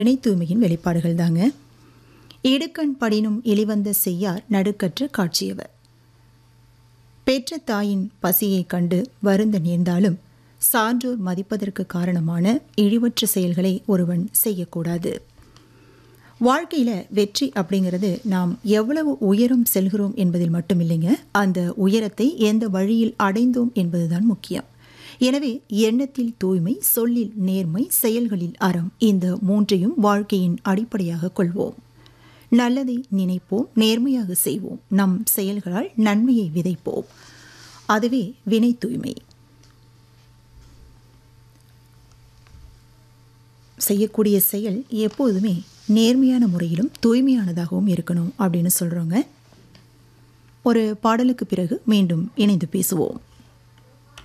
வினை தூய்மையின் வெளிப்பாடுகள் தாங்க இடுக்கண் படினும் இழிவந்த செய்யார் நடுக்கற்ற காட்சியவர் பெற்ற தாயின் பசியைக் கண்டு வருந்த நேர்ந்தாலும் சான்றோர் மதிப்பதற்கு காரணமான இழிவற்ற செயல்களை ஒருவன் செய்யக்கூடாது வாழ்க்கையில் வெற்றி அப்படிங்கிறது நாம் எவ்வளவு உயரம் செல்கிறோம் என்பதில் மட்டுமில்லைங்க அந்த உயரத்தை எந்த வழியில் அடைந்தோம் என்பதுதான் முக்கியம் எனவே எண்ணத்தில் தூய்மை சொல்லில் நேர்மை செயல்களில் அறம் இந்த மூன்றையும் வாழ்க்கையின் அடிப்படையாக கொள்வோம் நல்லதை நினைப்போம் நேர்மையாக செய்வோம் நம் செயல்களால் நன்மையை விதைப்போம் அதுவே வினை தூய்மை செய்யக்கூடிய செயல் எப்போதுமே நேர்மையான முறையிலும் தூய்மையானதாகவும் இருக்கணும் அப்படின்னு சொல்கிறோங்க ஒரு பாடலுக்கு பிறகு மீண்டும் இணைந்து பேசுவோம்